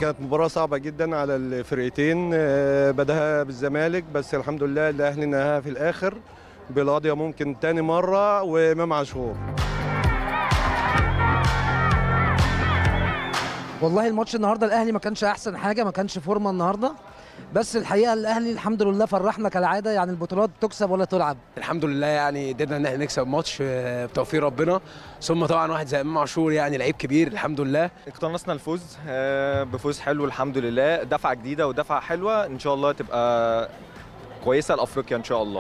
كانت مباراة صعبة جدا على الفرقتين آه، بداها بالزمالك بس الحمد لله الأهلي نهاها في الآخر بالقضية ممكن تاني مرة وإمام عاشور والله الماتش النهارده الاهلي ما كانش احسن حاجه ما كانش فورمه النهارده بس الحقيقه الاهلي الحمد لله فرحنا كالعاده يعني البطولات تكسب ولا تلعب الحمد لله يعني قدرنا ان احنا نكسب ماتش آه، بتوفيق ربنا ثم طبعا واحد زي امام عاشور يعني لعيب كبير الحمد لله اقتنصنا الفوز آه، بفوز حلو الحمد لله دفعه جديده ودفعه حلوه ان شاء الله تبقى كويسه لافريقيا ان شاء الله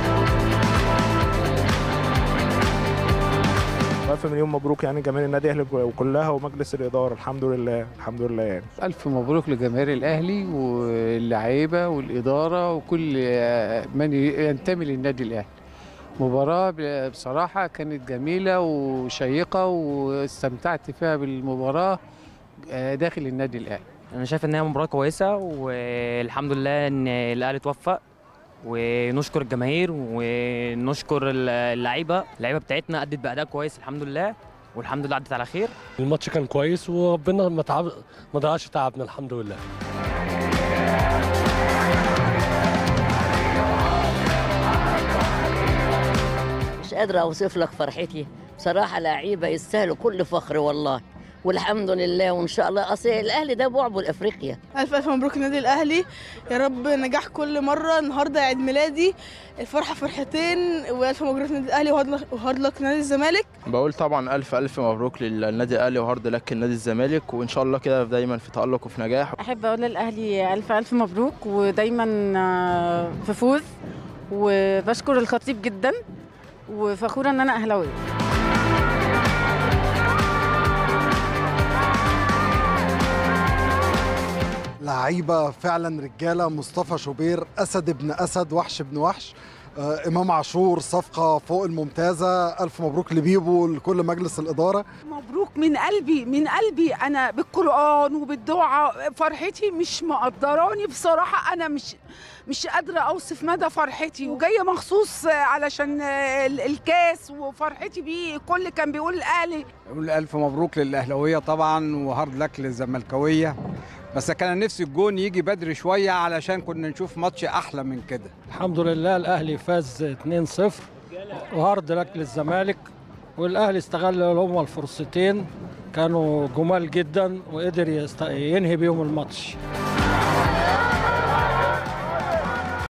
ألف مليون مبروك يعني جماهير النادي الأهلي وكلها ومجلس الإدارة الحمد لله الحمد لله يعني ألف مبروك لجماهير الأهلي واللعيبة والإدارة وكل من ينتمي للنادي الأهلي مباراة بصراحة كانت جميلة وشيقة واستمتعت فيها بالمباراة داخل النادي الأهلي انا شايف ان هي مباراه كويسه والحمد لله ان الاهلي توفق ونشكر الجماهير ونشكر اللعيبه اللعيبه بتاعتنا ادت باداء كويس الحمد لله والحمد لله عدت على خير الماتش كان كويس وربنا ما تعب ما ضيعش تعبنا الحمد لله مش قادرة أوصف لك فرحتي بصراحة لعيبة يستاهلوا كل فخر والله والحمد لله وإن شاء الله أصل الأهلي ده بعبع أفريقيا ألف ألف مبروك النادي الأهلي يا رب نجاح كل مرة النهاردة عيد ميلادي الفرحة فرحتين وألف مبروك النادي الأهلي وهارد لك نادي الزمالك بقول طبعا ألف ألف مبروك للنادي الأهلي وهارد لك النادي الزمالك وإن شاء الله كده دايما في تألق وفي نجاح أحب أقول للأهلي ألف ألف مبروك ودايما في فوز وبشكر الخطيب جدا وفخورة إن أنا أهلاوية لعيبه فعلا رجاله مصطفى شوبير اسد ابن اسد وحش ابن وحش آه امام عاشور صفقه فوق الممتازه الف مبروك لبيبو لكل مجلس الاداره مبروك من قلبي من قلبي انا بالقران وبالدعاء فرحتي مش مقدراني بصراحه انا مش مش قادرة أوصف مدى فرحتي وجاية مخصوص علشان الكاس وفرحتي بيه كل كان بيقول الأهلي أقول ألف مبروك للأهلاوية طبعا وهارد لك للزملكاوية بس كان نفسي الجون يجي بدري شوية علشان كنا نشوف ماتش أحلى من كده الحمد لله الأهلي فاز 2-0 وهارد لك للزمالك والأهلي استغل هم الفرصتين كانوا جمال جدا وقدر يست... ينهي بيهم الماتش